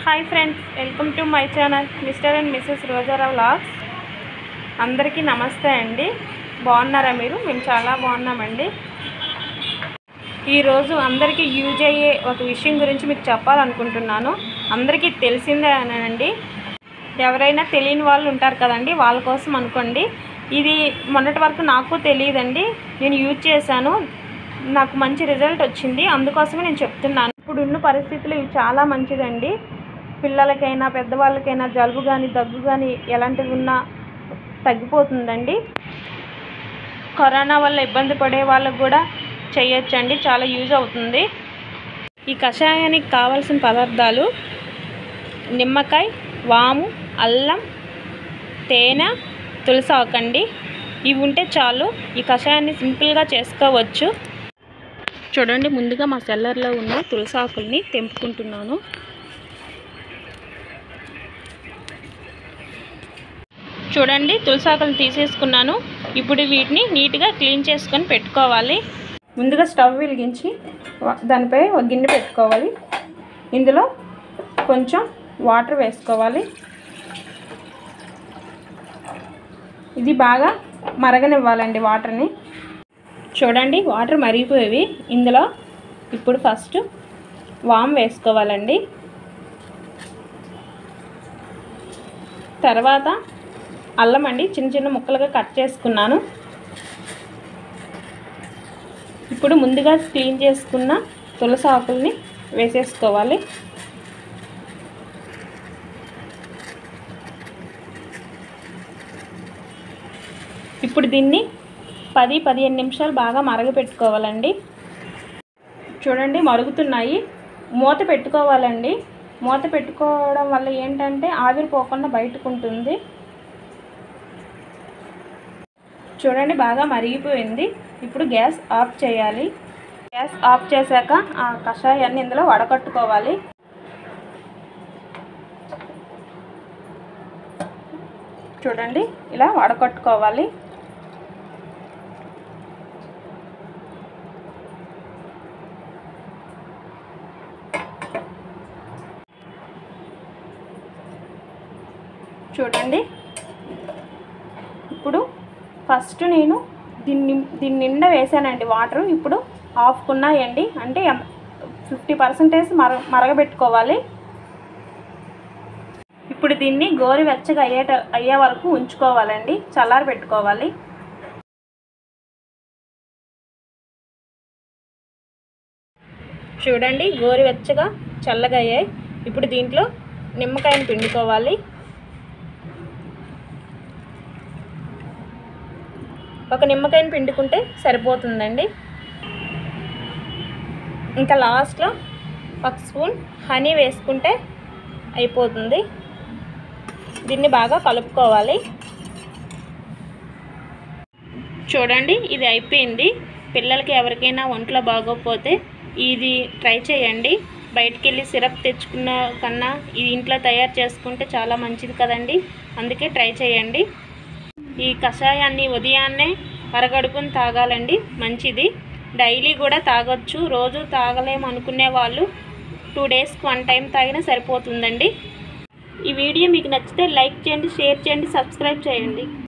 hi friends welcome to my channel mister and missus Rojara vlogs అందరికీ నమస్తే అండి బాగున్నారా మీరు మేము చాలా బాగున్నామండి ఈరోజు అందరికీ యూజ్ అయ్యే ఒక విషయం గురించి మీకు చెప్పాలనుకుంటున్నాను అందరికీ తెలిసిందేనండి ఎవరైనా తెలియని వాళ్ళు ఉంటారు కదండి వాళ్ళ కోసం అనుకోండి ఇది మొన్నటి వరకు నాకు తెలియదండి నేను యూజ్ చేశాను నాకు మంచి రిజల్ట్ వచ్చింది అందుకోసమే నేను చెప్తున్నాను ఇప్పుడు ఉన్న పరిస్థితులు ఇవి చాలా మంచిదండి పిల్లలకైనా పెద్దవాళ్ళకైనా జలుబు కానీ దగ్గు కానీ ఎలాంటివి ఉన్నా తగ్గిపోతుందండి కరోనా వల్ల ఇబ్బంది పడే వాళ్ళకు కూడా చేయొచ్చండి చాలా యూజ్ అవుతుంది ఈ కషాయానికి కావాల్సిన పదార్థాలు నిమ్మకాయ వాము అల్లం తేనె తులసి ఆకండి ఇవి ఉంటే చాలు ఈ కషాయాన్ని సింపుల్గా చేసుకోవచ్చు చూడండి ముందుగా మా సెల్లర్లో ఉన్న తులసి ఆకుల్ని తెంపుకుంటున్నాను చూడండి తులసి ఆకులు తీసేసుకున్నాను ఇప్పుడు వీటిని నీట్గా క్లీన్ చేసుకొని పెట్టుకోవాలి ముందుగా స్టవ్ వెలిగించి వా- దానిపై ఒక గిన్నె పెట్టుకోవాలి ఇందులో కొంచెం వాటర్ వేసుకోవాలి ఇది బాగా మరగనివ్వాలండి వాటర్ని చూడండి వాటర్ మరిగిపోయేవి ఇందులో ఇప్పుడు ఫస్ట్ వామ్ వేసుకోవాలండి తర్వాత అల్లం అండి చిన్న చిన్న ముక్కలుగా కట్ చేసుకున్నాను ఇప్పుడు ముందుగా క్లీన్ చేసుకున్న తులసి ఆకుల్ని వేసేసుకోవాలి ఇప్పుడు దీన్ని పది పదిహేను నిమిషాలు బాగా మరగపెట్టుకోవాలండి చూడండి మరుగుతున్నాయి మూత పెట్టుకోవాలండి మూత పెట్టుకోవడం వల్ల ఏంటంటే ఆవిరి పోకుండా బయటకు ఉంటుంది చూడండి బాగా మరిగిపోయింది ఇప్పుడు గ్యాస్ ఆఫ్ చేయాలి గ్యాస్ ఆఫ్ చేశాక ఆ కషాయాన్ని ఇందులో వడకట్టుకోవాలి చూడండి ఇలా వడకట్టుకోవాలి చూడండి ఇప్పుడు ఫస్ట్ నేను దీన్ని దీని నిండా వేసానండి వాటర్ ఇప్పుడు హాఫ్ ఉన్నాయండి అంటే ఫిఫ్టీ పర్సెంటేజ్ మర మరగబెట్టుకోవాలి ఇప్పుడు దీన్ని గోరువెచ్చగా అయ్యేట అయ్యే వరకు ఉంచుకోవాలండి చల్లారి పెట్టుకోవాలి చూడండి గోరువెచ్చగా చల్లగా అయ్యాయి ఇప్పుడు దీంట్లో నిమ్మకాయని పిండుకోవాలి ఒక నిమ్మకాయని పిండుకుంటే సరిపోతుందండి ఇంకా లాస్ట్లో ఒక స్పూన్ హనీ వేసుకుంటే అయిపోతుంది దీన్ని బాగా కలుపుకోవాలి చూడండి ఇది అయిపోయింది పిల్లలకి ఎవరికైనా ఒంట్లో బాగోకపోతే ఇది ట్రై చేయండి బయటికి వెళ్ళి సిరప్ తెచ్చుకున్న కన్నా ఇది ఇంట్లో తయారు చేసుకుంటే చాలా మంచిది కదండి అందుకే ట్రై చేయండి ఈ కషాయాన్ని ఉదయాన్నే పరగడుపుని తాగాలండి మంచిది డైలీ కూడా తాగొచ్చు రోజు తాగలేము అనుకునే వాళ్ళు టూ డేస్కి వన్ టైం తాగినా సరిపోతుందండి ఈ వీడియో మీకు నచ్చితే లైక్ చేయండి షేర్ చేయండి సబ్స్క్రైబ్ చేయండి